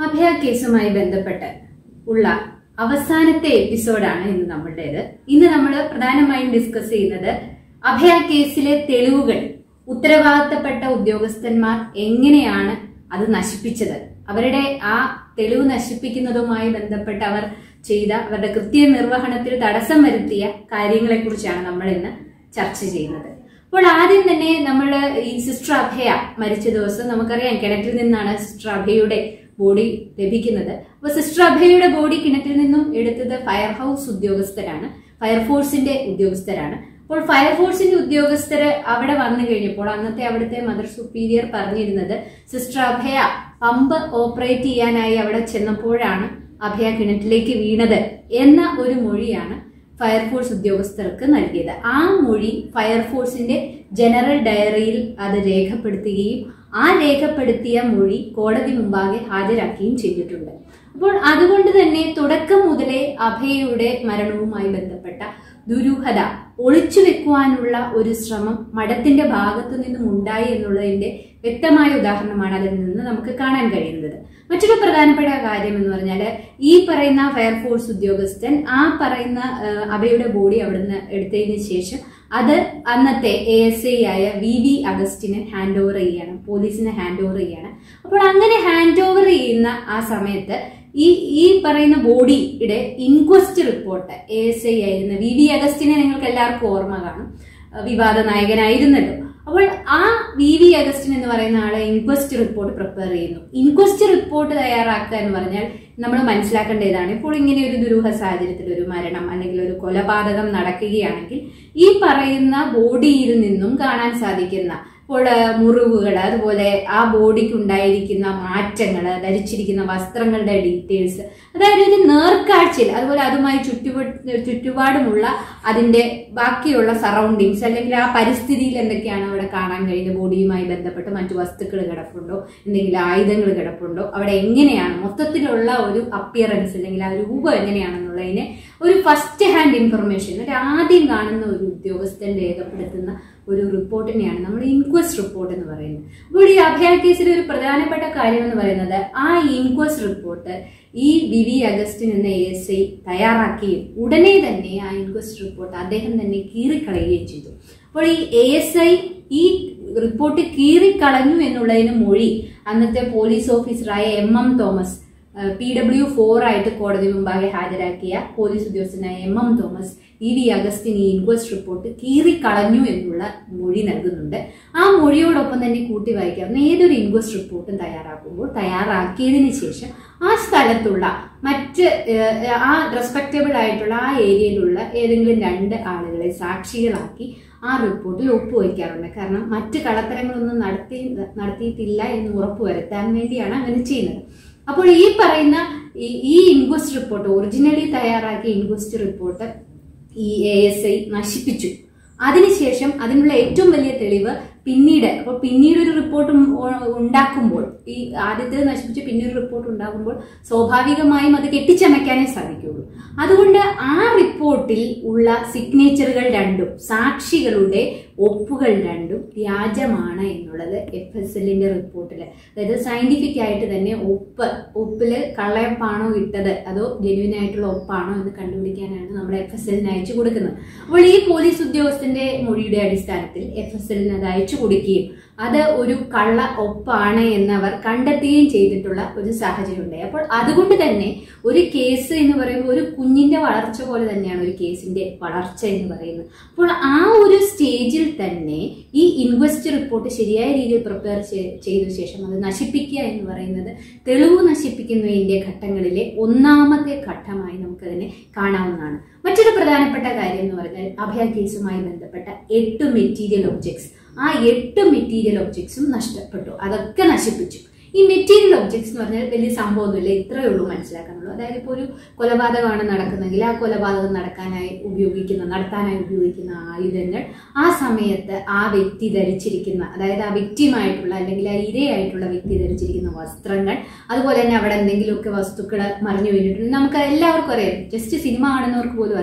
അഭയ കേസുമായി ബന്ധപ്പെട്ട് ഉള്ള അവസാനത്തെ എപ്പിസോഡാണ് ഇന്ന് നമ്മളുടേത് ഇന്ന് നമ്മൾ പ്രധാനമായും ഡിസ്കസ് ചെയ്യുന്നത് അഭയ കേസിലെ തെളിവുകൾ ഉത്തരവാദിത്തപ്പെട്ട ഉദ്യോഗസ്ഥന്മാർ എങ്ങനെയാണ് അത് നശിപ്പിച്ചത് അവരുടെ ആ തെളിവ് നശിപ്പിക്കുന്നതുമായി ബന്ധപ്പെട്ട് അവർ ചെയ്ത അവരുടെ കൃത്യനിർവഹണത്തിൽ തടസ്സം വരുത്തിയ കാര്യങ്ങളെക്കുറിച്ചാണ് നമ്മൾ ഇന്ന് ചർച്ച ചെയ്യുന്നത് അപ്പോൾ ആദ്യം തന്നെ നമ്മൾ ഈ സിസ്റ്റർ അഭയ മരിച്ച ദിവസം നമുക്കറിയാം കിണറ്റിൽ നിന്നാണ് സിസ്റ്റർ അഭയയുടെ ബോഡി ലഭിക്കുന്നത് അപ്പൊ സിസ്റ്റർ അഭയയുടെ ബോഡി കിണറ്റിൽ നിന്നും എടുത്തത് ഫയർഹൌസ് ഉദ്യോഗസ്ഥരാണ് ഫയർഫോഴ്സിന്റെ ഉദ്യോഗസ്ഥരാണ് അപ്പോൾ ഫയർഫോഴ്സിന്റെ ഉദ്യോഗസ്ഥര് അവിടെ വന്നു കഴിഞ്ഞപ്പോൾ അന്നത്തെ അവിടുത്തെ മദർ സുപ്പീരിയർ പറഞ്ഞിരുന്നത് സിസ്റ്റർ അഭയ പമ്പ് ഓപ്പറേറ്റ് ചെയ്യാനായി അവിടെ ചെന്നപ്പോഴാണ് അഭയ കിണറ്റിലേക്ക് വീണത് എന്ന ഒരു മൊഴിയാണ് ഫയർഫോഴ്സ് ഉദ്യോഗസ്ഥർക്ക് നൽകിയത് ആ മൊഴി ഫയർഫോഴ്സിന്റെ ജനറൽ ഡയറിയിൽ അത് രേഖപ്പെടുത്തുകയും ആ രേഖപ്പെടുത്തിയ മൊഴി കോടതി മുമ്പാകെ ഹാജരാക്കുകയും ചെയ്തിട്ടുണ്ട് അപ്പോൾ അതുകൊണ്ട് തന്നെ തുടക്കം മുതലേ അഭയയുടെ മരണവുമായി ബന്ധപ്പെട്ട ദുരൂഹത ഒളിച്ചു വെക്കുവാനുള്ള ഒരു ശ്രമം മഠത്തിന്റെ ഭാഗത്തു നിന്നും ഉണ്ടായി എന്നുള്ളതിന്റെ വ്യക്തമായ ഉദാഹരണമാണ് അതിൽ നിന്ന് നമുക്ക് കാണാൻ കഴിയുന്നത് മറ്റൊരു പ്രധാനപ്പെട്ട കാര്യം എന്ന് പറഞ്ഞാൽ ഈ പറയുന്ന ഫയർഫോഴ്സ് ഉദ്യോഗസ്ഥൻ ആ പറയുന്ന ഏഹ്, അഭയുടെ ബോഡി അവിടുന്ന് എടുത്തതിന് ശേഷം അത് അന്നത്തെ എ എസ് ഐ ആയ വി വി അഗസ്റ്റിന് ഹാൻഡ് ഓവർ ചെയ്യണം പോലീസിന് ഹാൻഡ് ഓവർ ചെയ്യണം അപ്പോൾ അങ്ങനെ ഹാൻഡ് ഓവർ ചെയ്യുന്ന ആ സമയത്ത് ഈ ഈ പറയുന്ന ബോഡിയുടെ inquest report A S I ആയിരുന്ന വി വി അഗസ്റ്റിനെ നിങ്ങൾക്ക് എല്ലാവർക്കും ഓർമ്മ കാണും അഹ് വിവാദ നായകനായിരുന്നല്ലോ അപ്പോൾ ആ വി വി അഗസ്റ്റിൻ എന്ന് പറയുന്ന ആളെ ഇൻക്വസ്റ്റ് റിപ്പോർട്ട് പ്രിപ്പയർ ചെയ്യുന്നു ഇൻക്വസ്റ്റ് റിപ്പോർട്ട് തയ്യാറാക്കുക എന്ന് പറഞ്ഞാൽ നമ്മൾ മനസ്സിലാക്കേണ്ട ഇതാണ് ഇപ്പോൾ ഇങ്ങനെ ഒരു ദുരൂഹ സാഹചര്യത്തിൽ ഒരു മരണം അല്ലെങ്കിൽ ഒരു കൊലപാതകം നടക്കുകയാണെങ്കിൽ ഈ പറയുന്ന ബോഡിയിൽ നിന്നും കാണാൻ സാധിക്കുന്ന ഇപ്പോൾ മുറിവുകൾ അതുപോലെ ആ ബോഡിക്ക് ഉണ്ടായിരിക്കുന്ന മാറ്റങ്ങൾ ധരിച്ചിരിക്കുന്ന വസ്ത്രങ്ങളുടെ ഡീറ്റെയിൽസ് അതായത് ഒരു നേർക്കാഴ്ചയിൽ അതുപോലെ അതുമായി ചുറ്റുപാ ചുറ്റുപാടുമുള്ള അതിന്റെ ബാക്കിയുള്ള സറൗണ്ടിങ്സ് അല്ലെങ്കിൽ ആ പരിസ്ഥിതിയിൽ എന്തൊക്കെയാണ് അവിടെ കാണാൻ കഴിയുന്നത് ബോഡിയുമായി ബന്ധപ്പെട്ട് മറ്റു വസ്തുക്കൾ കിടപ്പുണ്ടോ എന്തെങ്കിലും ആയുധങ്ങൾ കിടപ്പുണ്ടോ അവിടെ എങ്ങനെയാണ് മൊത്തത്തിലുള്ള ഒരു അപ്പിയറൻസ് അല്ലെങ്കിൽ ആ രൂപം എങ്ങനെയാണെന്നുള്ളതിന് ഒരു ഫസ്റ്റ് ഹാൻഡ് ഇൻഫർമേഷൻ ഒരു ആദ്യം കാണുന്ന ഒരു ഉദ്യോഗസ്ഥൻ രേഖപ്പെടുത്തുന്ന ഒരു റിപ്പോർട്ടിനെയാണ് നമ്മൾ ഇൻക്വസ്റ്റ് റിപ്പോർട്ട് എന്ന് പറയുന്നത് അപ്പോൾ ഈ അഭയ കേസിൽ ഒരു പ്രധാനപ്പെട്ട കാര്യം എന്ന് പറയുന്നത് ആ ഇൻക്വസ്റ്റ് റിപ്പോർട്ട് ഈ വി വി അഗസ്റ്റിൻ എന്ന എ എസ് ഐ തയ്യാറാക്കുകയും ഉടനെ തന്നെ ആ ഇൻക്വസ്റ്റ് റിപ്പോർട്ട് അദ്ദേഹം തന്നെ കീറിക്കളയുകയും ചെയ്തു അപ്പോൾ ഈ എ എസ് ഐ ഈ റിപ്പോർട്ട് കീറിക്കളഞ്ഞു എന്നുള്ളതിന് മൊഴി അന്നത്തെ പോലീസ് ഓഫീസറായ M M Thomas P W four ആയിട്ട് കോടതി മുമ്പാകെ ഹാജരാക്കിയ പോലീസ് ഉദ്യോഗസ്ഥനായ M M Thomas E V Augustine ഈ ഇൻക്വസ്റ്റ് റിപ്പോർട്ട് കീറിക്കളഞ്ഞു എന്നുള്ള മൊഴി നൽകുന്നുണ്ട് ആ മൊഴിയോടൊപ്പം തന്നെ കൂട്ടി വായിക്കാവുന്ന ഏതൊരു ഇൻക്വസ്റ്റ് റിപ്പോർട്ടും തയ്യാറാക്കുമ്പോൾ തയ്യാറാക്കിയതിന് ശേഷം ആ സ്ഥലത്തുള്ള മറ്റ് ഏഹ്, ആ റെസ്പെക്റ്റബിൾ ആയിട്ടുള്ള ആ ഏരിയയിലുള്ള ഏതെങ്കിലും രണ്ട് ആളുകളെ സാക്ഷികളാക്കി ആ റിപ്പോർട്ടിൽ ഒപ്പുവയ്ക്കാറുണ്ട് കാരണം മറ്റ് കള്ളത്തരങ്ങളൊന്നും നടത്തി നടത്തിയിട്ടില്ല എന്ന് ഉറപ്പുവരുത്താൻ വേണ്ടിയാണ് അങ്ങനെ ചെയ്യുന്നത് അപ്പോൾ ഈ പറയുന്ന ഈ- ഈ ഇൻക്വസ്റ്റ് റിപ്പോർട്ട് ഒറിജിനലി തയ്യാറാക്കിയ ഇൻക്വസ്റ്റ് റിപ്പോർട്ട് ഈ എ എസ് ഐ നശിപ്പിച്ചു അതിനുശേഷം അതിനുള്ള ഏറ്റവും വലിയ തെളിവ് പിന്നീട് അപ്പോൾ പിന്നീട് ഒരു റിപ്പോർട്ട് ഉണ്ടാക്കുമ്പോൾ ഈ ആദ്യത്തേത് നശിപ്പിച്ച് പിന്നെ ഒരു റിപ്പോർട്ട് ഉണ്ടാകുമ്പോൾ സ്വാഭാവികമായും അത് കെട്ടിച്ചമയ്ക്കാനേ സാധിക്കുകയുള്ളൂ അതുകൊണ്ട് ആ റിപ്പോർട്ടിൽ ഉള്ള സിഗ്നേച്ചറുകൾ രണ്ടും സാക്ഷികളുടെ ഒപ്പുകൾ രണ്ടും വ്യാജമാണ് എന്നുള്ളത് എഫ് എസ് എല്ലിന്റെ റിപ്പോർട്ടിൽ അതായത് സയന്റിഫിക് ആയിട്ട് തന്നെ ഒപ്പ് ഒപ്പില് കള്ളയപ്പാണോ ഇട്ടത് അതോ ജെന്യൂൻ ആയിട്ടുള്ള ഒപ്പാണോ എന്ന് കണ്ടുപിടിക്കാനാണ് നമ്മുടെ എഫ് എസ് എല്ലിന് അയച്ചു കൊടുക്കുന്നത് അപ്പോൾ ഈ പോലീസ് ഉദ്യോഗസ്ഥന്റെ മൊഴിയുടെ അടിസ്ഥാനത്തിൽ എഫ് എസ് എല്ലിന് അത് അയച്ചു കൊടുക്കുകയും അത് ഒരു കള്ള ഒപ്പാണ് എന്നവർ കണ്ടെത്തുകയും ചെയ്തിട്ടുള്ള ഒരു സാഹചര്യം ഉണ്ടായി അപ്പോൾ അതുകൊണ്ട് തന്നെ ഒരു കേസ് എന്ന് പറയുമ്പോൾ ഒരു കുഞ്ഞിന്റെ വളർച്ച പോലെ തന്നെയാണ് ഒരു കേസിന്റെ വളർച്ച എന്ന് പറയുന്നത് അപ്പോൾ ആ ഒരു സ്റ്റേജിൽ തന്നെ ഈ ഇൻക്വസ്റ്റ് റിപ്പോർട്ട് ശരിയായ രീതിയിൽ പ്രിപ്പയർ ചെയ്ത ശേഷം അത് നശിപ്പിക്കുക എന്ന് പറയുന്നത് തെളിവ് നശിപ്പിക്കുന്നതിന്റെ ഘട്ടങ്ങളിലെ ഒന്നാമത്തെ ഘട്ടമായി നമുക്കതിനെ കാണാവുന്നതാണ് മറ്റൊരു പ്രധാനപ്പെട്ട കാര്യം എന്ന് പറഞ്ഞാൽ അഭയ കേസുമായി ബന്ധപ്പെട്ട എട്ട് മെറ്റീരിയൽ ഒബ്ജക്ട്സ് ആ എട്ട് മെറ്റീരിയൽ ഒബ്ജക്ട്സും നഷ്ടപ്പെട്ടു അതൊക്കെ നശിപ്പിച്ചു ഈ മെറ്റീരിയൽ ഒബ്ജക്ട്സ് എന്ന് പറഞ്ഞാൽ വലിയ സംഭവമൊന്നുമില്ല ഇത്രയേ ഉള്ളൂ മനസ്സിലാക്കാനുള്ളൂ അതായത് ഇപ്പോൾ ഒരു കൊലപാതകമാണ് നടക്കുന്നതെങ്കിൽ ആ കൊലപാതകം നടക്കാനായി ഉപയോഗിക്കുന്ന നടത്താനായി ഉപയോഗിക്കുന്ന ആയുധങ്ങൾ ആ സമയത്ത് ആ വ്യക്തി ധരിച്ചിരിക്കുന്ന അതായത് ആ വ്യക്തിയുമായിട്ടുള്ള അല്ലെങ്കിൽ ആ ഇരയായിട്ടുള്ള വ്യക്തി ധരിച്ചിരിക്കുന്ന വസ്ത്രങ്ങൾ അതുപോലെ തന്നെ അവിടെ എന്തെങ്കിലുമൊക്കെ വസ്തുക്കൾ മറിഞ്ഞു വീണിട്ടുണ്ട് നമുക്ക് എല്ലാവർക്കും അറിയാം ജസ്റ്റ് സിനിമ കാണുന്നവർക്ക് പോലും അറിയാം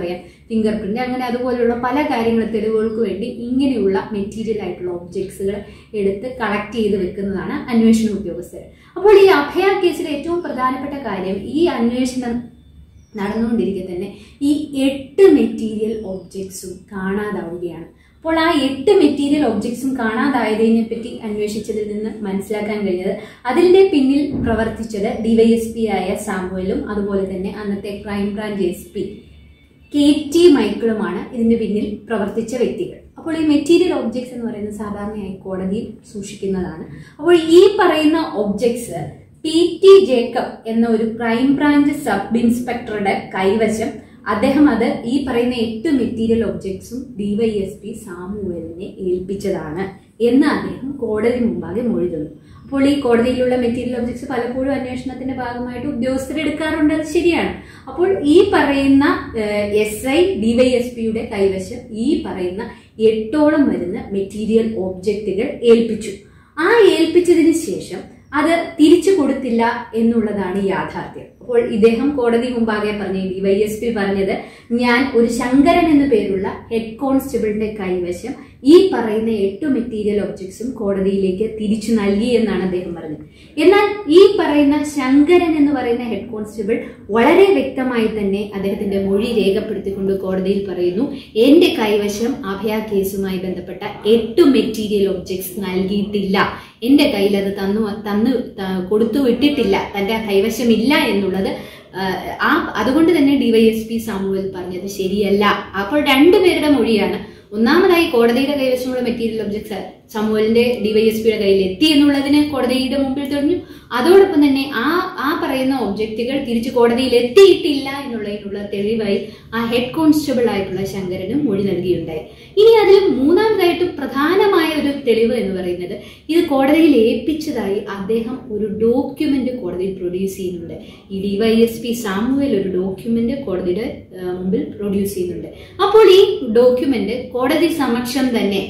ഫിംഗർ പ്രിന്റ് അങ്ങനെ അതുപോലെയുള്ള പല കാര്യങ്ങൾ തെളിവുകൾക്ക് വേണ്ടി ഇങ്ങനെയുള്ള മെറ്റീരിയൽ ആയിട്ടുള്ള ഒബ്ജക്ട്സുകൾ എടുത്ത് കളക്ട് ചെയ്ത് വെക്കുന്നതാണ് അന്വേഷണ ഉദ്യോഗസ്ഥർ അപ്പോൾ ഈ അഭയ കേസിലെ ഏറ്റവും പ്രധാനപ്പെട്ട കാര്യം ഈ അന്വേഷണം നടന്നുകൊണ്ടിരിക്കെ തന്നെ ഈ എട്ട് മെറ്റീരിയൽ ഒബ്ജക്ട്സും കാണാതാവുകയാണ് അപ്പോൾ ആ എട്ട് മെറ്റീരിയൽ ഒബ്ജക്ട്സും കാണാതായതിനെ പറ്റി അന്വേഷിച്ചതിൽ നിന്ന് മനസ്സിലാക്കാൻ കഴിഞ്ഞത് അതിന്റെ പിന്നിൽ പ്രവർത്തിച്ചത് ഡിവൈഎസ്പി ആയ സാമുവലും അതുപോലെ തന്നെ അന്നത്തെ crime branch S P K T മൈക്കിളുമാണ് ഇതിന്റെ പിന്നിൽ പ്രവർത്തിച്ച വ്യക്തികൾ അപ്പോൾ ഈ മെറ്റീരിയൽ ഒബ്ജക്ട്സ് എന്ന് പറയുന്നത് സാധാരണയായി കോടതിയിൽ സൂക്ഷിക്കുന്നതാണ് അപ്പോൾ ഈ പറയുന്ന ഒബ്ജക്ട്സ് പി ടി ജേക്കബ് എന്ന ഒരു ക്രൈംബ്രാഞ്ച് സബ് ഇൻസ്പെക്ടറുടെ കൈവശം അദ്ദേഹം അത് ഈ പറയുന്ന എട്ട് മെറ്റീരിയൽ ഒബ്ജക്ട്സും ഡിവൈഎസ്പി സാമുവലിനെ ഏൽപ്പിച്ചതാണ് എന്ന് അദ്ദേഹം കോടതി മുമ്പാകെ മൊഴി തന്നു അപ്പോൾ ഈ കോടതിയിലുള്ള മെറ്റീരിയൽ ഒബ്ജക്ട്സ് പലപ്പോഴും അന്വേഷണത്തിന്റെ ഭാഗമായിട്ട് ഉദ്യോഗസ്ഥർ എടുക്കാറുണ്ട് അത് ശരിയാണ് അപ്പോൾ ഈ പറയുന്ന എസ് ഐ ഡിവൈഎസ്പിയുടെ കൈവശം ഈ പറയുന്ന എട്ടോളം വരുന്ന മെറ്റീരിയൽ ഒബ്ജക്റ്റുകൾ ഏൽപ്പിച്ചു ആ ഏൽപ്പിച്ചതിന് ശേഷം അത് തിരിച്ചു കൊടുത്തില്ല എന്നുള്ളതാണ് യാഥാർത്ഥ്യം അപ്പോൾ ഇദ്ദേഹം കോടതി മുമ്പാകെ പറഞ്ഞ ഡിവൈഎസ്പി പറഞ്ഞത് ഞാൻ ഒരു ശങ്കരൻ എന്ന പേരുള്ള ഹെഡ് കോൺസ്റ്റബിളിന്റെ കൈവശം ഈ പറയുന്ന എട്ട് മെറ്റീരിയൽ ഒബ്ജക്ട്സും കോടതിയിലേക്ക് തിരിച്ചു നൽകി എന്നാണ് അദ്ദേഹം പറഞ്ഞത് എന്നാൽ ഈ പറയുന്ന ശങ്കരൻ എന്ന് പറയുന്ന ഹെഡ് കോൺസ്റ്റബിൾ വളരെ വ്യക്തമായി തന്നെ അദ്ദേഹത്തിന്റെ മൊഴി രേഖപ്പെടുത്തിക്കൊണ്ട് കോടതിയിൽ പറയുന്നു എന്റെ കൈവശം അഭയ കേസുമായി ബന്ധപ്പെട്ട എട്ട് മെറ്റീരിയൽ ഒബ്ജക്ട്സ് നൽകിയിട്ടില്ല എന്റെ കയ്യിൽ അത് തന്നു തന്നു ത- കൊടുത്തു വിട്ടിട്ടില്ല തന്റെ കൈവശമില്ല എന്നുള്ളത് ആ, ആ അതുകൊണ്ട് തന്നെ ഡിവൈഎസ്പി സാമുവൽ പറഞ്ഞത് ശരിയല്ല അപ്പോൾ രണ്ടുപേരുടെ മൊഴിയാണ് ഒന്നാമതായി കോടതിയുടെ കൈവശമുള്ള മെറ്റീരിയൽ ഒബ്ജക്ട്സ് സമൂഹലിന്റെ ഡിവൈഎസ്പിയുടെ കയ്യിൽ എത്തി എന്നുള്ളതിന് കോടതിയുടെ മുമ്പിൽ തെളിഞ്ഞു അതോടൊപ്പം തന്നെ ആ ആ പറയുന്ന ഒബ്ജക്റ്റുകൾ തിരിച്ച് കോടതിയിൽ എത്തിയിട്ടില്ല എന്നുള്ളതിനുള്ള തെളിവായി ആ ഹെഡ് കോൺസ്റ്റബിൾ ആയിട്ടുള്ള ശങ്കരനും മൊഴി നൽകിയുണ്ടായി ഇനി അതിൽ മൂന്നാമതായിട്ട് പ്രധാനമായ ഒരു തെളിവ് എന്ന് പറയുന്നത് ഇത് കോടതിയിൽ ഏൽപ്പിച്ചതായി അദ്ദേഹം ഒരു ഡോക്യുമെന്റ് കോടതിയിൽ പ്രൊഡ്യൂസ് ചെയ്യുന്നുണ്ട് ഈ ഡിവൈഎസ്പി സാമുവൽ ഒരു ഡോക്യുമെന്റ് കോടതിയുടെ ആ, മുമ്പിൽ പ്രൊഡ്യൂസ് ചെയ്യുന്നുണ്ട് അപ്പോൾ ഈ ഡോക്യുമെന്റ് കോടതി സമക്ഷം തന്നെ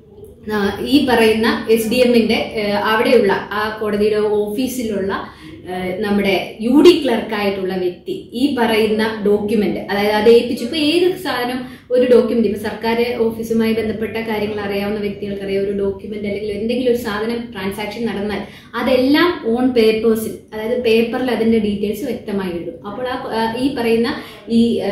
ആ, ഈ പറയുന്ന എസ് ഡി എമ്മിന്റെ അവിടെയുള്ള ആ കോടതിയുടെ ഓഫീസിലുള്ള ആ, നമ്മുടെ യു ഡി ക്ലർക്കായിട്ടുള്ള വ്യക്തി ഈ പറയുന്ന ഡോക്യുമെന്റ് അതായത് അത് ഏൽപ്പിച്ചു ഇപ്പൊ ഏത് സാധനം ഒരു ഡോക്യുമെന്റ് ഇപ്പൊ സർക്കാർ ഓഫീസുമായി ബന്ധപ്പെട്ട കാര്യങ്ങൾ അറിയാവുന്ന വ്യക്തികൾക്ക് അറിയാം ഒരു ഡോക്യുമെന്റ് അല്ലെങ്കിൽ എന്തെങ്കിലും ഒരു സാധനം ട്രാൻസാക്ഷൻ നടന്നാൽ അതെല്ലാം ഓൺ പേപ്പേഴ്സിൽ അതായത് പേപ്പറിൽ അതിന്റെ ഡീറ്റെയിൽസ് വ്യക്തമായി എഴുതും അപ്പോൾ ആ ആ, ഈ പറയുന്ന ഈ ആ,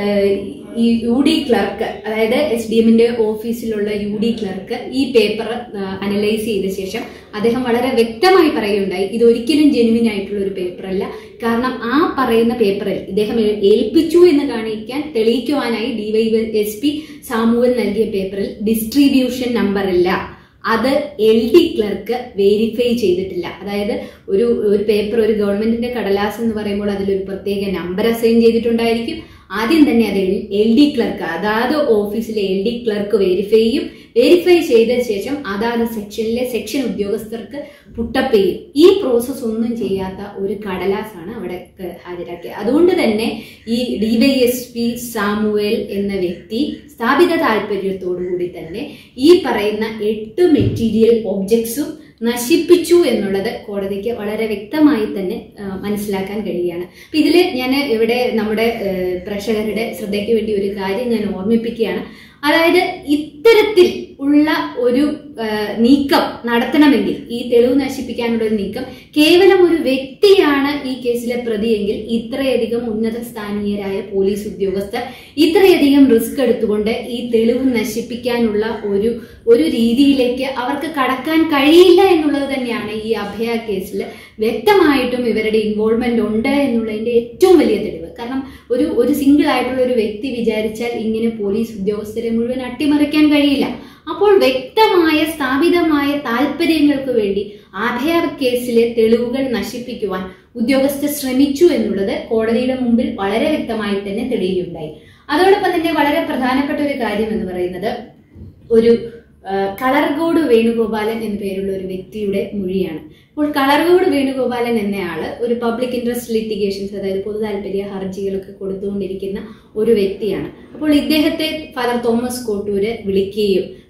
ഈ യു ഡി ക്ലർക്ക് അതായത് എസ് ഡി എമ്മിന്റെ ഓഫീസിലുള്ള യു ഡി ക്ലർക്ക് ഈ പേപ്പർ അനലൈസ് ചെയ്ത ശേഷം അദ്ദേഹം വളരെ വ്യക്തമായി പറയുകയുണ്ടായി ഇത് ഒരിക്കലും ജെനുവിൻ ആയിട്ടുള്ള ഒരു പേപ്പർ അല്ല കാരണം ആ പറയുന്ന പേപ്പറിൽ ഇദ്ദേഹം ഏ- ഏൽപ്പിച്ചു എന്ന് കാണിക്കാൻ തെളിയിക്കുവാനായി ഡിവൈ എസ് പി സാമുവൽ നൽകിയ പേപ്പറിൽ ഡിസ്ട്രിബ്യൂഷൻ നമ്പർ ഇല്ല അത് എൽ ഡി ക്ലർക്ക് വെരിഫൈ ചെയ്തിട്ടില്ല അതായത് ഒരു ഒരു പേപ്പർ ഒരു ഗവൺമെന്റിന്റെ കടലാസ് എന്ന് പറയുമ്പോൾ അതിലൊരു പ്രത്യേക നമ്പർ അസൈൻ ചെയ്തിട്ടുണ്ടായിരിക്കും ആദ്യം തന്നെ അത് എൽ ഡി ക്ലർക്ക് അതാത് ഓഫീസിലെ എൽ ഡി ക്ലർക്ക് വെരിഫൈ ചെയ്യും വെരിഫൈ ചെയ്ത ശേഷം അതാത് സെക്ഷനിലെ സെക്ഷൻ ഉദ്യോഗസ്ഥർക്ക് പുട്ടപ്പ് ചെയ്യും ഈ പ്രോസസ് ഒന്നും ചെയ്യാത്ത ഒരു കടലാസാണ് അവിടെ ക- ഹാജരാക്കിയത് അതുകൊണ്ട് തന്നെ ഈ ഡിവൈഎസ്പി സാമുവേൽ എന്ന വ്യക്തി സ്ഥാപിത താല്പര്യത്തോടു കൂടി തന്നെ ഈ പറയുന്ന എട്ട് മെറ്റീരിയൽ ഒബ്ജക്ട്സും നശിപ്പിച്ചു എന്നുള്ളത് കോടതിക്ക് വളരെ വ്യക്തമായി തന്നെ ആ, മനസ്സിലാക്കാൻ കഴിയുകയാണ് അപ്പൊ ഇതില് ഞാൻ ഇവിടെ നമ്മുടെ ആ, പ്രേക്ഷകരുടെ ശ്രദ്ധയ്ക്ക് വേണ്ടി ഒരു കാര്യം ഞാൻ ഓർമ്മിപ്പിക്കുകയാണ് അതായത് ഇത്തരത്തിൽ ഉള്ള ഒരു ആ, നീക്കം നടത്തണമെങ്കിൽ ഈ തെളിവ് നശിപ്പിക്കാനുള്ള ഒരു നീക്കം കേവലം ഒരു വ്യക്തിയാണ് ഈ കേസിലെ പ്രതിയെങ്കിൽ ഇത്രയധികം ഉന്നത സ്ഥാനീയരായ പോലീസ് ഉദ്യോഗസ്ഥർ ഇത്രയധികം റിസ്ക് എടുത്തുകൊണ്ട് ഈ തെളിവ് നശിപ്പിക്കാനുള്ള ഒരു ഒരു രീതിയിലേക്ക് അവർക്ക് കടക്കാൻ കഴിയില്ല എന്നുള്ളത് തന്നെയാണ് ഈ അഭയ കേസിൽ വ്യക്തമായിട്ടും ഇവരുടെ ഇൻവോൾവ്മെന്റ് ഉണ്ട് എന്നുള്ളതിന്റെ ഏറ്റവും വലിയ തെളിവ് കാരണം ഒരു ഒരു സിംഗിൾ ആയിട്ടുള്ള ഒരു വ്യക്തി വിചാരിച്ചാൽ ഇങ്ങനെ പോലീസ് ഉദ്യോഗസ്ഥരെ മുഴുവൻ അട്ടിമറിക്കാൻ കഴിയില്ല അപ്പോൾ വ്യക്തമായ സ്ഥാപിതമായ താല്പര്യങ്ങൾക്ക് വേണ്ടി അഭയ കേസിലെ തെളിവുകൾ നശിപ്പിക്കുവാൻ ഉദ്യോഗസ്ഥർ ശ്രമിച്ചു എന്നുള്ളത് കോടതിയുടെ മുമ്പിൽ വളരെ വ്യക്തമായി തന്നെ തെളിയുകയുണ്ടായി അതോടൊപ്പം തന്നെ വളരെ പ്രധാനപ്പെട്ട ഒരു കാര്യം എന്ന് പറയുന്നത് ഒരു ആ, കളർകോട് വേണുഗോപാലൻ എന്ന പേരുള്ള ഒരു വ്യക്തിയുടെ മൊഴിയാണ് അപ്പോൾ കളർകോട് വേണുഗോപാലൻ എന്നയാള് ഒരു പബ്ലിക് ഇൻട്രസ്റ്റ് ലിറ്റിഗേഷൻസ് അതായത് പൊതു താല്പര്യ ഹർജികളൊക്കെ കൊടുത്തുകൊണ്ടിരിക്കുന്ന ഒരു വ്യക്തിയാണ് അപ്പോൾ ഇദ്ദേഹത്തെ ഫാദർ തോമസ് കോട്ടൂര് വിളിക്കുകയും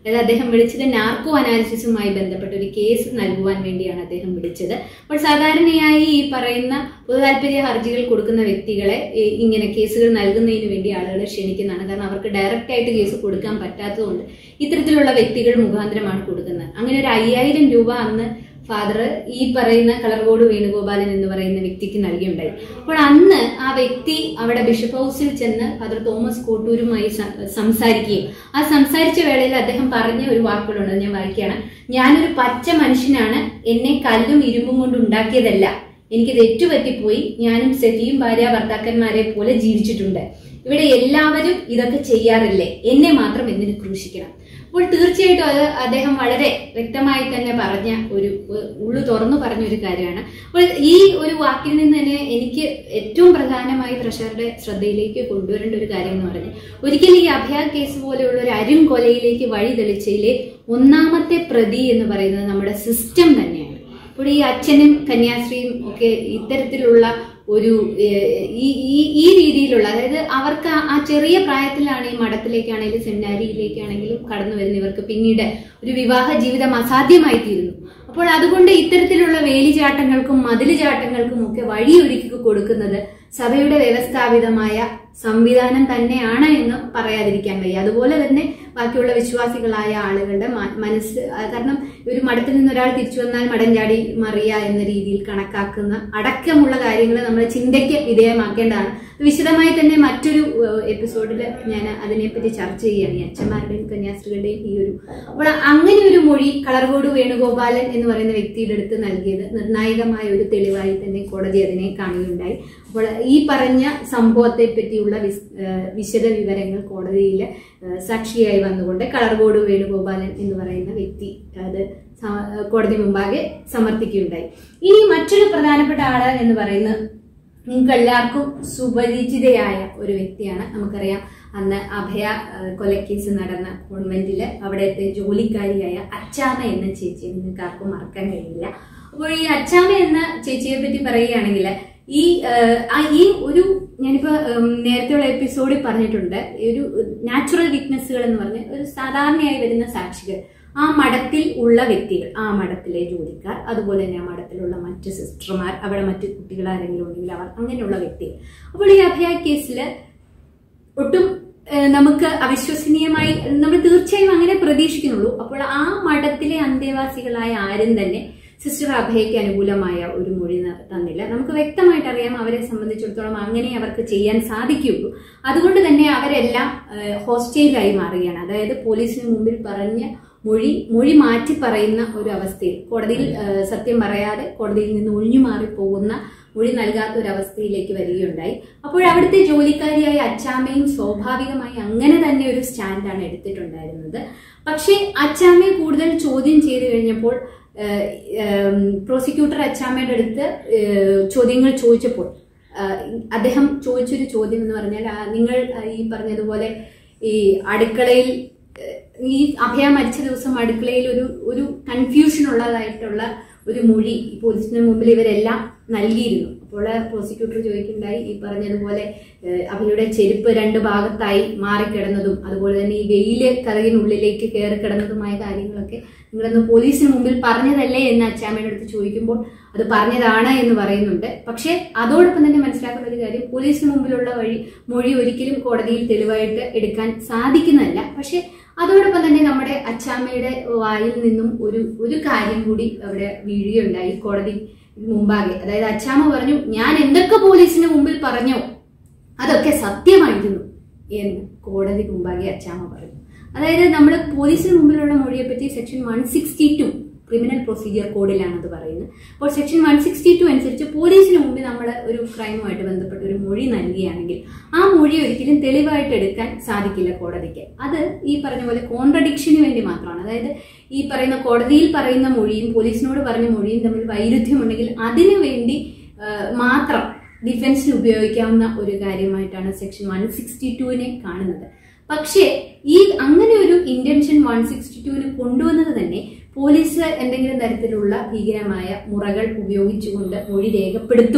അതായത് അദ്ദേഹം വിളിച്ചത് നാർക്കോ അനാലിസിസുമായി ബന്ധപ്പെട്ട ഒരു കേസ് നൽകുവാൻ വേണ്ടിയാണ് അദ്ദേഹം വിളിച്ചത് അപ്പോൾ സാധാരണയായി ഈ പറയുന്ന പൊതുതാൽപര്യ ഹർജികൾ കൊടുക്കുന്ന വ്യക്തികളെ ഈ ഇങ്ങനെ കേസുകൾ നൽകുന്നതിന് വേണ്ടി ആളുകളെ ക്ഷണിക്കുന്നതാണ് കാരണം അവർക്ക് ഡയറക്റ്റ് ആയിട്ട് കേസ് കൊടുക്കാൻ പറ്റാത്തതുകൊണ്ട് ഇത്തരത്തിലുള്ള വ്യക്തികൾ മുഖാന്തരമാണ് കൊടുക്കുന്നത് അങ്ങനെ ഒരു അയ്യായിരം രൂപ അന്ന് ഫാദർ ഈ പറയുന്ന കളർകോട് വേണുഗോപാലൻ എന്ന് പറയുന്ന വ്യക്തിക്ക് നൽകിയുണ്ടായി അപ്പോൾ അന്ന് ആ വ്യക്തി അവിടെ ബിഷപ്പ് ഹൗസിൽ ചെന്ന് ഫാദർ തോമസ് കോട്ടൂരുമായി സം- സംസാരിക്കുകയും ആ സംസാരിച്ച വേളയിൽ അദ്ദേഹം പറഞ്ഞ ഒരു വാക്കുകളുണ്ട് ഞാൻ വായിക്കുകയാണ് ഞാനൊരു പച്ച മനുഷ്യനാണ് എന്നെ കല്ലും ഇരുമ്പും കൊണ്ട് ഉണ്ടാക്കിയതല്ല എനിക്ക് തെറ്റുപറ്റിപ്പോയി ഞാനും സെഫിയും ഭാര്യ ഭർത്താക്കന്മാരെ പോലെ ജീവിച്ചിട്ടുണ്ട് ഇവിടെ എല്ലാവരും ഇതൊക്കെ ചെയ്യാറില്ലേ എന്നെ മാത്രം എന്തിനു ക്രൂശിക്കണം അപ്പോൾ തീർച്ചയായിട്ടും അത് അദ്ദേഹം വളരെ വ്യക്തമായി തന്നെ പറഞ്ഞ ഒരു ഉ- ഉള്ളു തുറന്നു പറഞ്ഞ ഒരു കാര്യമാണ് അപ്പോൾ ഈ ഒരു വാക്കിൽ നിന്ന് തന്നെ എനിക്ക് ഏറ്റവും പ്രധാനമായി പ്രഷറുടെ ശ്രദ്ധയിലേക്ക് കൊണ്ടുവരേണ്ട ഒരു കാര്യം എന്ന് പറഞ്ഞാൽ ഒരിക്കലും ഈ അഭയ കേസ് പോലെയുള്ള ഒരു അരും കൊലയിലേക്ക് വഴി തെളിച്ചതിലെ ഒന്നാമത്തെ പ്രതി എന്ന് പറയുന്നത് നമ്മുടെ സിസ്റ്റം തന്നെയാണ് ഇപ്പോൾ ഈ അച്ഛനും കന്യാസ്ത്രീയും ഒക്കെ ഇത്തരത്തിലുള്ള ഒരു ഏഹ്, ഈ ഈ ഈ രീതിയിലുള്ള അതായത് അവർക്ക് ആ- ആ ചെറിയ പ്രായത്തിലാണ് ഈ മഠത്തിലേക്കാണെങ്കിലും സെമിനാരിയിലേക്കാണെങ്കിലും കടന്നു വരുന്ന ഇവർക്ക് പിന്നീട് ഒരു വിവാഹ ജീവിതം അസാധ്യമായി തീരുന്നു അപ്പോൾ അതുകൊണ്ട് ഇത്തരത്തിലുള്ള വേലിചാട്ടങ്ങൾക്കും മതിലുചാട്ടങ്ങൾക്കും ഒക്കെ വഴിയൊരുക്കി കൊടുക്കുന്നത് സഭയുടെ വ്യവസ്ഥാപിതമായ സംവിധാനം തന്നെയാണ് എന്ന് പറയാതിരിക്കാൻ വയ്യ അതുപോലെ തന്നെ ബാക്കിയുള്ള വിശ്വാസികളായ ആളുകളുടെ മ- മനസ്സ് ആ, കാരണം ഒരു മഠത്തിൽ നിന്ന് ഒരാൾ തിരിച്ചു വന്നാൽ മടം ചാടി മറിയ എന്ന രീതിയിൽ കണക്കാക്കുന്ന അടക്കമുള്ള കാര്യങ്ങൾ നമ്മൾ ചിന്തയ്ക്ക് വിധേയമാക്കേണ്ടതാണ് വിശദമായി തന്നെ മറ്റൊരു എപ്പിസോഡിൽ ഞാൻ അതിനെപ്പറ്റി ചർച്ച ചെയ്യുകയാണ് ഈ അച്ഛന്മാരുടെയും കന്യാസ്ത്രീകളുടെയും ഈ ഒരു അപ്പോൾ അങ്ങനെ ഒരു മൊഴി കളർകോട് വേണുഗോപാലൻ എന്ന് പറയുന്ന വ്യക്തിയുടെ അടുത്ത് നൽകിയത് നിർണായകമായ ഒരു തെളിവായി തന്നെ കോടതി അതിനെ കാണുകയുണ്ടായി അപ്പോൾ ഈ പറഞ്ഞ സംഭവത്തെ പറ്റിയുള്ള വിസ്- ഏഹ് വിശദ വിവരങ്ങൾ കോടതിയിൽ ഏഹ് സാക്ഷിയായി വന്നുകൊണ്ട് കളർകോട് വേണുഗോപാലൻ എന്ന് പറയുന്ന വ്യക്തി അത് സ- കോടതി മുമ്പാകെ സമർപ്പിക്കുകയുണ്ടായി ഇനി മറ്റൊരു പ്രധാനപ്പെട്ട ആള് എന്ന് പറയുന്നത് നിങ്ങൾക്ക് എല്ലാവർക്കും സുപരിചിതയായ ഒരു വ്യക്തിയാണ് നമുക്കറിയാം അന്ന് അഭയ ഏഹ്, കൊലക്കേസ് നടന്ന കോൺവെന്റില് അവിടുത്തെ ജോലിക്കാരിയായ അച്ചാമ എന്ന ചേച്ചിയെ നിങ്ങൾക്ക് ആർക്കും മറക്കാൻ കഴിയില്ല അപ്പോൾ ഈ അച്ചാമ എന്ന ചേച്ചിയെ പറ്റി പറയുകയാണെങ്കിൽ ഈ ഏഹ്, ആ ഈ ഒരു ഞാനിപ്പോ ഉം, നേരത്തെയുള്ള എപ്പിസോഡിൽ പറഞ്ഞിട്ടുണ്ട് ഈ ഒരു നാച്ചുറൽ വിറ്റ്നസ്സുകൾ എന്ന് പറഞ്ഞ ഒരു സാധാരണയായി വരുന്ന സാക്ഷികൾ ആ മഠത്തിൽ ഉള്ള വ്യക്തികൾ ആ മഠത്തിലെ ജോലിക്കാർ അതുപോലെ തന്നെ ആ മഠത്തിലുള്ള മറ്റ് സിസ്റ്റർമാർ അവിടെ മറ്റ് കുട്ടികൾ ആരെങ്കിലും ഉണ്ടെങ്കിൽ അവർ അങ്ങനെയുള്ള വ്യക്തികൾ അപ്പോൾ ഈ അഭയ കേസിൽ ഒട്ടും ഏഹ്, നമുക്ക് അവിശ്വസനീയമായി നമ്മൾ തീർച്ചയായും അങ്ങനെ പ്രതീക്ഷിക്കുന്നുള്ളൂ അപ്പോൾ ആ മഠത്തിലെ അന്തേവാസികളായ ആരും തന്നെ സിസ്റ്റർ അഭയയ്ക്ക് അനുകൂലമായ ഒരു മൊഴി ന- തന്നില്ല നമുക്ക് വ്യക്തമായിട്ട് അറിയാം അവരെ സംബന്ധിച്ചിടത്തോളം അങ്ങനെ അവർക്ക് ചെയ്യാൻ സാധിക്കുകയുള്ളൂ അതുകൊണ്ട് തന്നെ അവരെല്ലാം ഏഹ്, ഹോസ്റ്റൈലായി മാറുകയാണ് അതായത് പോലീസിന് മുമ്പിൽ പറഞ്ഞ മൊഴി മൊഴി മാറ്റി പറയുന്ന ഒരു അവസ്ഥയിൽ കോടതിയിൽ ഏഹ്, സത്യം പറയാതെ കോടതിയിൽ നിന്ന് ഒഴിഞ്ഞു മാറി പോകുന്ന മൊഴി നൽകാത്ത ഒരു അവസ്ഥയിലേക്ക് വരികയുണ്ടായി അപ്പോൾ അവിടുത്തെ ജോലിക്കാരിയായ അച്ചാമ്മയും സ്വാഭാവികമായി അങ്ങനെ തന്നെ ഒരു സ്റ്റാൻഡാണ് എടുത്തിട്ടുണ്ടായിരുന്നത് പക്ഷേ അച്ചാമ്മയെ കൂടുതൽ ചോദ്യം ചെയ്തു കഴിഞ്ഞപ്പോൾ ഏഹ്, ഏഹ്, പ്രോസിക്യൂട്ടർ അച്ചാമ്മയുടെ അടുത്ത് ഏഹ്, ചോദ്യങ്ങൾ ചോദിച്ചപ്പോൾ ആഹ്, അദ്ദേഹം ചോദിച്ചൊരു ചോദ്യം എന്ന് പറഞ്ഞാൽ ആ, നിങ്ങൾ ആഹ്, ഈ പറഞ്ഞതുപോലെ ഈ അടുക്കളയിൽ ഏഹ്, ഈ അഭയ മരിച്ച ദിവസം അടുക്കളയിൽ ഒരു ഒരു കൺഫ്യൂഷൻ ഉള്ളതായിട്ടുള്ള ഒരു മൊഴി ഈ പോലീസിന് മുമ്പിൽ ഇവരെല്ലാം നൽകിയിരുന്നു അപ്പോൾ പ്രോസിക്യൂട്ടർ ചോദിക്കുണ്ടായി ഈ പറഞ്ഞതുപോലെ ഏഹ്, അഭയുടെ ചെരുപ്പ് രണ്ട് ഭാഗത്തായി മാറിക്കിടന്നതും അതുപോലെ തന്നെ ഈ വെയില് കഥകിനുള്ളിലേക്ക് കയറി കിടന്നതുമായ കാര്യങ്ങളൊക്കെ നിങ്ങളന്ന് പോലീസിന് മുമ്പിൽ പറഞ്ഞതല്ലേ എന്ന് അച്ചാമ്മയുടെ അടുത്ത് ചോദിക്കുമ്പോൾ അത് പറഞ്ഞതാണ് എന്ന് പറയുന്നുണ്ട് പക്ഷേ അതോടൊപ്പം തന്നെ മനസ്സിലാക്കുന്ന ഒരു കാര്യം പോലീസിന് മുമ്പിലുള്ള വഴി മൊഴി ഒരിക്കലും കോടതിയിൽ തെളിവായിട്ട് എടുക്കാൻ സാധിക്കുന്നതല്ല പക്ഷെ അതോടൊപ്പം തന്നെ നമ്മുടെ അച്ചാമ്മയുടെ വായിൽ നിന്നും ഒരു ഒരു കാര്യം കൂടി അവിടെ വീഴുകയുണ്ടായി കോടതി മുമ്പാകെ അതായത് അച്ചാമ്മ പറഞ്ഞു ഞാൻ എന്തൊക്കെ പോലീസിന് മുമ്പിൽ പറഞ്ഞോ അതൊക്കെ സത്യമായിരുന്നു എന്ന് കോടതി മുമ്പാകെ അച്ചാമ്മ പറഞ്ഞു അതായത് നമ്മൾ പോലീസിന് മുമ്പിലുള്ള മൊഴിയെ പറ്റി section one sixty two criminal procedure കോഡിലാണ് അത് പറയുന്നത് അപ്പോൾ സെക്ഷൻ വൺ സിക്സ്റ്റി ടു അനുസരിച്ച് പോലീസിന് മുമ്പിൽ നമ്മൾ ഒരു ക്രൈമുമായിട്ട് ബന്ധപ്പെട്ട ഒരു മൊഴി നൽകുകയാണെങ്കിൽ ആ മൊഴി ഒരിക്കലും തെളിവായിട്ട് എടുക്കാൻ സാധിക്കില്ല കോടതിക്ക് അത് ഈ പറഞ്ഞ പോലെ കോൺട്രഡിക്ഷന് വേണ്ടി മാത്രമാണ് അതായത് ഈ പറയുന്ന കോടതിയിൽ പറയുന്ന മൊഴിയും പോലീസിനോട് പറഞ്ഞ മൊഴിയും തമ്മിൽ വൈരുദ്ധ്യമുണ്ടെങ്കിൽ അതിനു വേണ്ടി ആ, മാത്രം ഡിഫൻസിന് ഉപയോഗിക്കാവുന്ന ഒരു കാര്യമായിട്ടാണ് സെക്ഷൻ വൺ സിക്സ്റ്റി ടുവിനെ കാണുന്നത് പക്ഷേ ഈ അങ്ങനെ ഒരു ഇന്റൻഷൻ വൺ സിക്സ്റ്റി ടുവിന് കൊണ്ടുവന്നത് തന്നെ പോലീസ് എന്തെങ്കിലും തരത്തിലുള്ള ഭീകരമായ മുറകൾ ഉപയോഗിച്ചുകൊണ്ട് മൊഴി രേഖപ്പെടുത്തും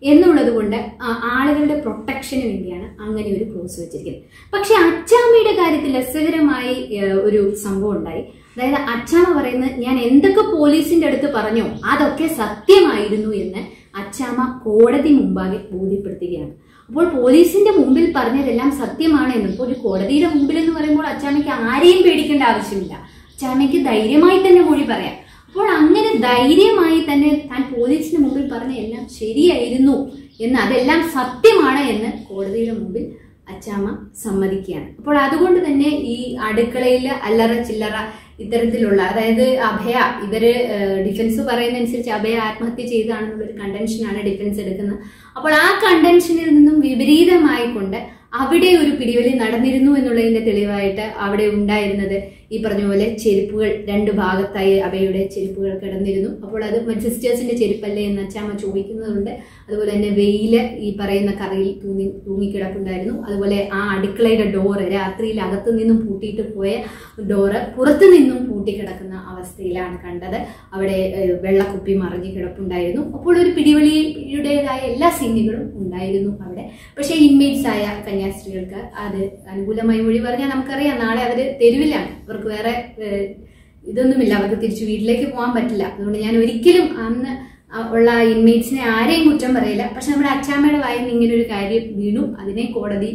എന്നുള്ളത് കൊണ്ട് ആ- ആളുകളുടെ പ്രൊട്ടക്ഷന് വേണ്ടിയാണ് അങ്ങനെ ഒരു ക്ലോസ് വെച്ചിരിക്കുന്നത് പക്ഷെ അച്ചാമ്മയുടെ കാര്യത്തിൽ രസകരമായി ഏഹ്, ഒരു സംഭവം ഉണ്ടായി അതായത് അച്ചാമ്മ പറയുന്നത് ഞാൻ എന്തൊക്കെ പോലീസിന്റെ അടുത്ത് പറഞ്ഞോ അതൊക്കെ സത്യമായിരുന്നു എന്ന് അച്ചാമ്മ കോടതി മുമ്പാകെ ബോധ്യപ്പെടുത്തുകയാണ് അപ്പോൾ പോലീസിന്റെ മുമ്പിൽ പറഞ്ഞതെല്ലാം സത്യമാണ് എന്ന് ഇപ്പോൾ ഒരു കോടതിയുടെ മുമ്പിൽ എന്ന് പറയുമ്പോൾ അച്ചാമ്മയ്ക്ക് ആരെയും പേടിക്കേണ്ട ആവശ്യമില്ല അച്ചാമ്മയ്ക്ക് ധൈര്യമായി തന്നെ മൊഴി പറയാം അപ്പോൾ അങ്ങനെ ധൈര്യമായി തന്നെ താൻ പോലീസിന് മുമ്പിൽ പറഞ്ഞ എല്ലാം ശരിയായിരുന്നു എന്ന് അതെല്ലാം സത്യമാണ് എന്ന് കോടതിയുടെ മുമ്പിൽ അച്ചാമ്മ സമ്മതിക്കുകയാണ് അപ്പോൾ അതുകൊണ്ട് തന്നെ ഈ അടുക്കളയിൽ അല്ലറ ചില്ലറ ഇത്തരത്തിലുള്ള അതായത് അഭയ ഇവര് ഏഹ്, ഡിഫൻസ് പറയുന്ന അനുസരിച്ച് അഭയ ആത്മഹത്യ ചെയ്തതാണെന്നുള്ള ഒരു കണ്ടൻഷനാണ് ഡിഫൻസ് എടുക്കുന്നത് അപ്പോൾ ആ കണ്ടൻഷനിൽ നിന്നും വിപരീതമായിക്കൊണ്ട് അവിടെ ഒരു പിടിവലി നടന്നിരുന്നു എന്നുള്ളതിന്റെ തെളിവായിട്ട് അവിടെ ഉണ്ടായിരുന്നത് ഈ പറഞ്ഞ പോലെ ചെരുപ്പുകൾ രണ്ട് ഭാഗത്തായി അഭയുടെ ചെരുപ്പുകൾ കിടന്നിരുന്നു അപ്പോൾ അത് സിസ്റ്റേഴ്സിന്റെ ചെരുപ്പല്ലേ എന്ന് അച്ചാമ്മ ചോദിക്കുന്നതുണ്ട് അതുപോലെ തന്നെ വെയില് ഈ പറയുന്ന കറിയിൽ തൂങ്ങി തൂങ്ങിക്കിടപ്പുണ്ടായിരുന്നു അതുപോലെ ആ അടുക്കളയുടെ ഡോറ് രാത്രിയിൽ അകത്തു നിന്നും പൂട്ടിയിട്ട് പോയ ഡോറ് പുറത്തു നിന്നും പൂട്ടിക്കിടക്കുന്ന അവസ്ഥയിലാണ് കണ്ടത് അവിടെ ഏഹ്, വെള്ളക്കുപ്പി മറിഞ്ഞ് കിടപ്പുണ്ടായിരുന്നു അപ്പോൾ ഒരു പിടിവലിയുടേതായ എല്ലാ സീനുകളും ഉണ്ടായിരുന്നു അവിടെ പക്ഷേ ഇൻമേറ്റ്സ് ആയ കന്യാസ്ത്രീകൾക്ക് അത് അനുകൂലമായി മൊഴി പറഞ്ഞാൽ നമുക്കറിയാം നാളെ അവര് തെരുവിലാണ് അവർക്ക് വേറെ ഏഹ്, ഇതൊന്നുമില്ല അവർക്ക് തിരിച്ചു വീട്ടിലേക്ക് പോകാൻ പറ്റില്ല അതുകൊണ്ട് ഞാൻ ഒരിക്കലും അന്ന് ആ- ഉള്ള ഇൻമേറ്റ്സിനെ ആരെയും കുറ്റം പറയില്ല പക്ഷെ നമ്മുടെ അച്ചാമ്മയുടെ വായിൽ നിന്ന് ഇങ്ങനെ ഒരു കാര്യം വീണു അതിനെ കോടതി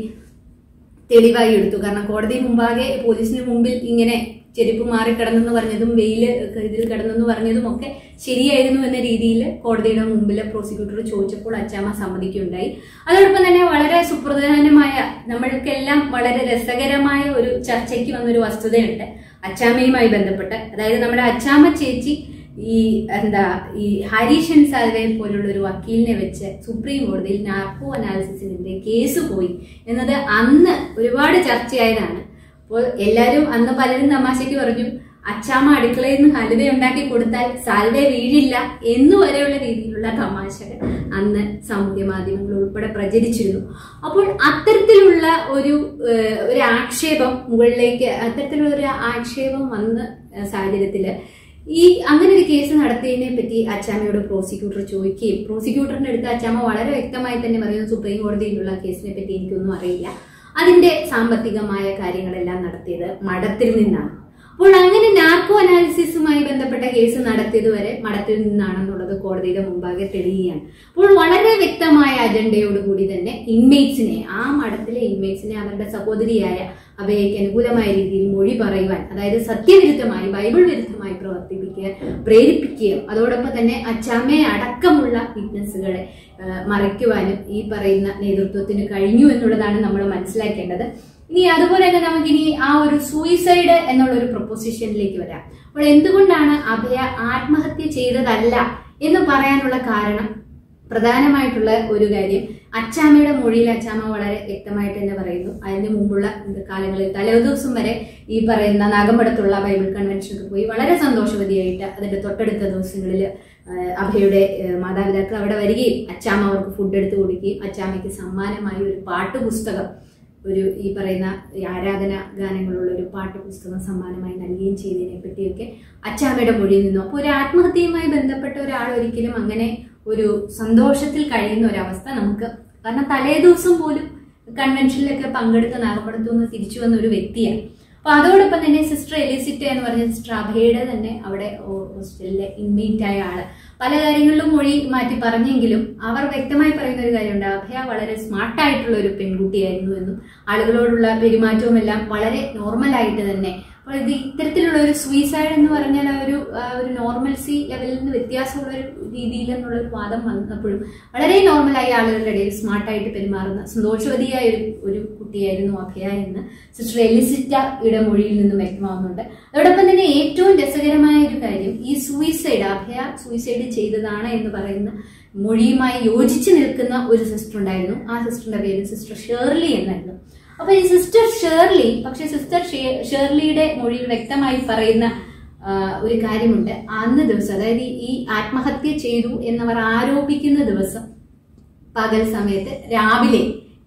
തെളിവായി എടുത്തു കാരണം കോടതി മുമ്പാകെ പോലീസിന് മുമ്പിൽ ഇങ്ങനെ ചെരുപ്പ് മാറി കിടന്നെന്ന് പറഞ്ഞതും വെയില് ഇതിൽ കിടന്നെന്ന് പറഞ്ഞതും ഒക്കെ ശരിയായിരുന്നു എന്ന രീതിയിൽ കോടതിയുടെ മുമ്പിൽ പ്രോസിക്യൂട്ടർ ചോദിച്ചപ്പോൾ അച്ചാമ്മ സമ്മതിക്കുകയുണ്ടായി അതോടൊപ്പം തന്നെ വളരെ സുപ്രധാനമായ നമ്മൾക്കെല്ലാം വളരെ രസകരമായ ഒരു ചർച്ചയ്ക്ക് വന്നൊരു വസ്തുതയുണ്ട് അച്ചാമ്മയുമായി ബന്ധപ്പെട്ട് അതായത് നമ്മുടെ അച്ചാമ്മ ചേച്ചി ഈ എന്താ ഈ ഹരീഷൻ സാൽവെ പോലുള്ള ഒരു വക്കീലിനെ വെച്ച് സുപ്രീം കോടതിയിൽ നാർക്കോ അനാലിസിസിനെതിരെ കേസ് പോയി എന്നത് അന്ന് ഒരുപാട് ചർച്ചയായതാണ് അപ്പോൾ എല്ലാവരും അന്ന് പലരും തമാശയ്ക്ക് പറഞ്ഞു അച്ചാമ്മ അടുക്കളയിൽ നിന്ന് ഹലുവ ഉണ്ടാക്കി കൊടുത്താൽ സാൽവെ വീഴില്ല എന്നു വരെയുള്ള രീതിയിലുള്ള തമാശകൾ അന്ന് സാമൂഹ്യ മാധ്യമങ്ങൾ ഉൾപ്പെടെ പ്രചരിച്ചിരുന്നു അപ്പോൾ അത്തരത്തിലുള്ള ഒരു ഏഹ്, ഒരു ആക്ഷേപം മുകളിലേക്ക് അത്തരത്തിലുള്ള ഒരു ആക്ഷേപം വന്ന ഏഹ്, സാഹചര്യത്തില് ഈ അങ്ങനെ ഒരു കേസ് നടത്തിയതിനെ പറ്റി അച്ചാമ്മയോട് പ്രോസിക്യൂട്ടർ ചോദിക്കുകയും പ്രോസിക്യൂട്ടറിന്റെ അടുത്ത് അച്ചാമ്മ വളരെ വ്യക്തമായി തന്നെ പറയുന്നു സുപ്രീം കോടതിയിലുള്ള കേസിനെ പറ്റി എനിക്കൊന്നും അറിയില്ല അതിന്റെ സാമ്പത്തികമായ കാര്യങ്ങളെല്ലാം നടത്തിയത് മഠത്തിൽ നിന്നാണ് അപ്പോൾ അങ്ങനെ നാർക്കോ അനാലിസിസുമായി ബന്ധപ്പെട്ട കേസ് നടത്തിയത് വരെ മഠത്തിൽ നിന്നാണെന്നുള്ളത് കോടതിയുടെ മുമ്പാകെ തെളിയുകയാണ് അപ്പോൾ വളരെ വ്യക്തമായ അജണ്ടയോടുകൂടി തന്നെ ഇൻമേറ്റ്സിനെ ആ മഠത്തിലെ ഇൻമേറ്റ്സിനെ അവരുടെ സഹോദരിയായ അവയ്ക്ക് അനുകൂലമായ രീതിയിൽ മൊഴി പറയുവാൻ അതായത് സത്യവിരുദ്ധമായി ബൈബിൾ വിരുദ്ധമായി പ്രവർത്തിപ്പിക്കുക പ്രേരിപ്പിക്കുകയും അതോടൊപ്പം തന്നെ അച്ചാമ്മയെ അടക്കമുള്ള വിറ്റ്നസ്സുകളെ മറയ്ക്കുവാനും ഈ പറയുന്ന നേതൃത്വത്തിന് കഴിഞ്ഞു എന്നുള്ളതാണ് നമ്മൾ മനസ്സിലാക്കേണ്ടത് ഇനി അതുപോലെ തന്നെ നമുക്കിനി ആ ഒരു സൂയിസൈഡ് എന്നുള്ള ഒരു പ്രൊപ്പോസിഷനിലേക്ക് വരാം അപ്പോൾ എന്തുകൊണ്ടാണ് അഭയ ആത്മഹത്യ ചെയ്തതല്ല എന്ന് പറയാനുള്ള കാരണം പ്രധാനമായിട്ടുള്ള ഒരു കാര്യം അച്ചാമ്മയുടെ മൊഴിയിൽ അച്ചാമ്മ വളരെ വ്യക്തമായിട്ട് തന്നെ പറയുന്നു അതിന് മുമ്പുള്ള കാലങ്ങളിൽ തലേദിവസം വരെ ഈ പറയുന്ന നാഗമ്പടത്തുള്ള ബൈബിൾ കൺവെൻഷനൊക്കെ പോയി വളരെ സന്തോഷവതിയായിട്ട് അതിന്റെ തൊട്ടടുത്ത ദിവസങ്ങളിൽ അഭയുടെ ഏഹ്, മാതാപിതാക്കൾ അവിടെ വരികയും അച്ചാമ്മ അവർക്ക് ഫുഡ് എടുത്ത് കൊടുക്കുകയും അച്ചാമ്മയ്ക്ക് സമ്മാനമായി ഒരു പാട്ടുപുസ്തകം ഒരു ഈ പറയുന്ന ഈ ആരാധന ഗാനങ്ങളുള്ള ഒരു പാട്ടുപുസ്തകം സമ്മാനമായി നൽകുകയും ചെയ്തതിനെ പറ്റിയൊക്കെ അച്ചാമ്മയുടെ മൊഴിയിൽ നിന്നു അപ്പോൾ ഒരു ആത്മഹത്യയുമായി ബന്ധപ്പെട്ട ഒരാൾ ഒരിക്കലും അങ്ങനെ ഒരു സന്തോഷത്തിൽ കഴിയുന്ന ഒരവസ്ഥ നമുക്ക് കാരണം തലേ ദിവസം പോലും കൺവെൻഷനിലൊക്കെ പങ്കെടുത്ത നാഗപ്പടത്തു നിന്ന് തിരിച്ചു വന്ന ഒരു വ്യക്തിയാണ് അപ്പൊ അതോടൊപ്പം തന്നെ സിസ്റ്റർ എലിസിറ്റ എന്ന് പറഞ്ഞ സിസ്റ്റർ അഭയുടെ തന്നെ അവിടെ ഹോ- ഹോസ്റ്റലിലെ ഇൻമേറ്റ് ആയ ആള് പല കാര്യങ്ങളിലും മൊഴി മാറ്റി പറഞ്ഞെങ്കിലും അവർ വ്യക്തമായി പറയുന്ന ഒരു കാര്യമുണ്ട് അഭയ വളരെ സ്മാർട്ടായിട്ടുള്ള ഒരു പെൺകുട്ടിയായിരുന്നു എന്നും ആളുകളോടുള്ള പെരുമാറ്റവും എല്ലാം വളരെ നോർമലായിട്ട് തന്നെ അപ്പോൾ ഇത് ഇത്തരത്തിലുള്ള ഒരു സൂയിസൈഡ് എന്ന് പറഞ്ഞാൽ ആ ഒരു ആ ഒരു നോർമൽസി ലെവലിൽ നിന്ന് വ്യത്യാസമുള്ള ഒരു രീതിയിൽ എന്നുള്ള ഒരു വാദം വന്നപ്പോഴും വളരെ നോർമലായ ആളുകളുടെ ഇടയിൽ സ്മാർട്ടായിട്ട് പെരുമാറുന്ന സന്തോഷവതിയായ ഒരു ഒരു കുട്ടിയായിരുന്നു അഭയ എന്ന് സിസ്റ്റർ എലിസിറ്റയുടെ മൊഴിയിൽ നിന്നും വ്യക്തമാവുന്നുണ്ട് അതോടൊപ്പം തന്നെ ഏറ്റവും രസകരമായ ഒരു കാര്യം ഈ സൂയിസൈഡ് അഭയ സൂയിസൈഡ് ചെയ്തതാണ് എന്ന് പറയുന്ന മൊഴിയുമായി യോജിച്ച് നിൽക്കുന്ന ഒരു സിസ്റ്റർ ഉണ്ടായിരുന്നു ആ സിസ്റ്ററിന്റെ പേര് സിസ്റ്റർ ഷേർലി എന്നായിരുന്നു അപ്പൊ ഈ സിസ്റ്റർ ഷേർലി പക്ഷെ സിസ്റ്റർ ഷേ- ഷേർലിയുടെ മൊഴിയിൽ വ്യക്തമായി പറയുന്ന ആ, ഒരു കാര്യമുണ്ട് അന്ന് ദിവസം അതായത് ഈ ആത്മഹത്യ ചെയ്തു എന്നവർ ആരോപിക്കുന്ന ദിവസം പകൽ സമയത്ത് രാവിലെ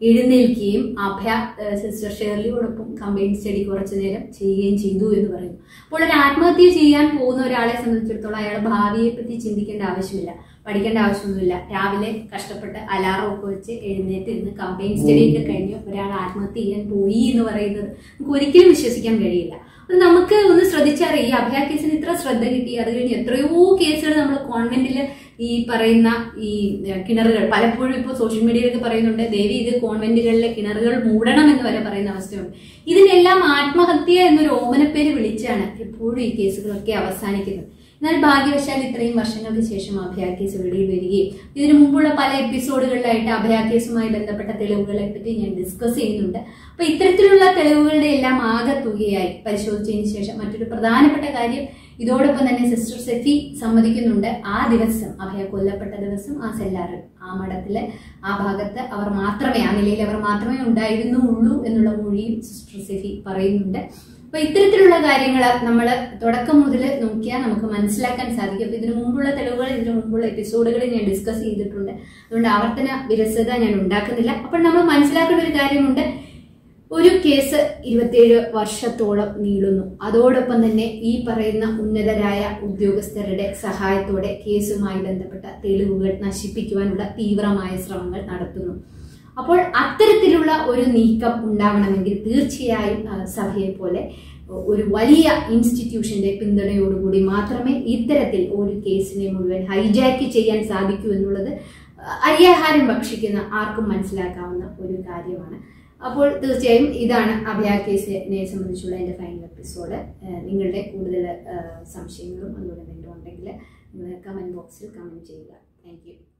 എഴുന്നേൽക്കുകയും അഭയ ഏഹ്, സിസ്റ്റർ ഷേർലിയോടൊപ്പം കമ്പൈൻ സ്റ്റഡി കുറച്ചു നേരം ചെയ്യുകയും ചെയ്തു എന്ന് പറയുന്നു അപ്പോൾ ഒരു ആത്മഹത്യ ചെയ്യാൻ പോകുന്ന ഒരാളെ സംബന്ധിച്ചിടത്തോളം അയാൾ ഭാവിയെ പറ്റി ചിന്തിക്കേണ്ട ആവശ്യമില്ല പഠിക്കേണ്ട ആവശ്യമൊന്നുമില്ല രാവിലെ കഷ്ടപ്പെട്ട് അലാറം ഒക്കെ വെച്ച് എഴുന്നേറ്റ് ഇരുന്ന് കമ്പൈൻ സ്റ്റഡി ഒക്കെ കഴിഞ്ഞ് ഒരാൾ ആത്മഹത്യ ചെയ്യാൻ പോയി എന്ന് പറയുന്നത് നമുക്ക് ഒരിക്കലും വിശ്വസിക്കാൻ കഴിയില്ല അപ്പൊ നമുക്ക് ഒന്ന് ശ്രദ്ധിച്ചറിയാം ഈ അഭയ കേസിന് ഇത്ര ശ്രദ്ധ കിട്ടി അത് കഴിഞ്ഞ് എത്രയോ കേസുകൾ നമ്മൾ കോൺവെന്റിൽ ഈ പറയുന്ന ഈ ഏഹ്, കിണറുകൾ പലപ്പോഴും ഇപ്പോൾ സോഷ്യൽ മീഡിയയിലൊക്കെ പറയുന്നുണ്ട് ദേവി ഇത് കോൺവെന്റുകളിലെ കിണറുകൾ മൂടണം എന്ന് വരെ പറയുന്ന അവസ്ഥയുണ്ട് ഇതിനെല്ലാം ആത്മഹത്യ എന്നൊരു ഓമനപ്പേര് വിളിച്ചാണ് എപ്പോഴും ഈ കേസുകളൊക്കെ അവസാനിക്കുന്നത് എന്നാൽ ഭാഗ്യവശാൽ ഇത്രയും വർഷങ്ങൾക്ക് ശേഷം അഭയ കേസ് വെളിയിൽ വരികയും ഇതിനു മുമ്പുള്ള പല എപ്പിസോഡുകളിലായിട്ട് അഭയ കേസുമായി ബന്ധപ്പെട്ട തെളിവുകളെ പറ്റി ഞാൻ ഡിസ്കസ് ചെയ്യുന്നുണ്ട് അപ്പൊ ഇത്തരത്തിലുള്ള തെളിവുകളുടെ എല്ലാം ആകെത്തുകയായി പരിശോധിച്ചതിന് ശേഷം മറ്റൊരു പ്രധാനപ്പെട്ട കാര്യം ഇതോടൊപ്പം തന്നെ സിസ്റ്റർ സെഫി സമ്മതിക്കുന്നുണ്ട് ആ ദിവസം അഭയ കൊല്ലപ്പെട്ട ദിവസം ആ സെല്ലാറിൽ ആ മഠത്തിലെ ആ ഭാഗത്ത് അവർ മാത്രമേ ആ നിലയിൽ അവർ മാത്രമേ ഉണ്ടായിരുന്നുള്ളൂ എന്നുള്ള മൊഴിയും സിസ്റ്റർ സെഫി പറയുന്നുണ്ട് അപ്പൊ ഇത്തരത്തിലുള്ള കാര്യങ്ങൾ നമ്മൾ തുടക്കം മുതൽ നോക്കിയാൽ നമുക്ക് മനസ്സിലാക്കാൻ സാധിക്കും അപ്പൊ ഇതിനു മുമ്പുള്ള തെളിവുകൾ ഇതിനു മുമ്പുള്ള എപ്പിസോഡുകളിൽ ഞാൻ ഡിസ്കസ് ചെയ്തിട്ടുണ്ട് അതുകൊണ്ട് ആവർത്തന വിരസത ഞാൻ ഉണ്ടാക്കുന്നില്ല അപ്പോൾ നമ്മൾ മനസ്സിലാക്കേണ്ട ഒരു കാര്യമുണ്ട് ഒരു കേസ് ഇരുപത്തിയേഴ് വർഷത്തോളം നീളുന്നു അതോടൊപ്പം തന്നെ ഈ പറയുന്ന ഉന്നതരായ ഉദ്യോഗസ്ഥരുടെ സഹായത്തോടെ കേസുമായി ബന്ധപ്പെട്ട തെളിവുകൾ നശിപ്പിക്കുവാനുള്ള തീവ്രമായ ശ്രമങ്ങൾ നടത്തുന്നു അപ്പോൾ അത്തരത്തിലുള്ള ഒരു നീക്കം ഉണ്ടാവണമെങ്കിൽ തീർച്ചയായും ആ, സഭയെ പോലെ ഒരു വലിയ ഇൻസ്റ്റിറ്റ്യൂഷന്റെ പിന്തുണയോടുകൂടി മാത്രമേ ഇത്തരത്തിൽ ഒരു കേസിനെ മുഴുവൻ ഹൈജാക്ക് ചെയ്യാൻ സാധിക്കൂ എന്നുള്ളത് അരിയാഹാരം ഭക്ഷിക്കുന്ന ആർക്കും മനസ്സിലാക്കാവുന്ന ഒരു കാര്യമാണ് അപ്പോൾ തീർച്ചയായും ഇതാണ് അഭയ കേസിനെ സംബന്ധിച്ചുള്ള എൻ്റെ ഫൈനൽ എപ്പിസോഡ് നിങ്ങളുടെ കൂടുതൽ സംശയങ്ങളും അതുപോലെ എന്തെങ്കിലും ഉണ്ടെങ്കിൽ നിങ്ങൾ കമൻറ്റ് ബോക്സിൽ കമൻറ്റ് ചെയ്യുക താങ്ക് യു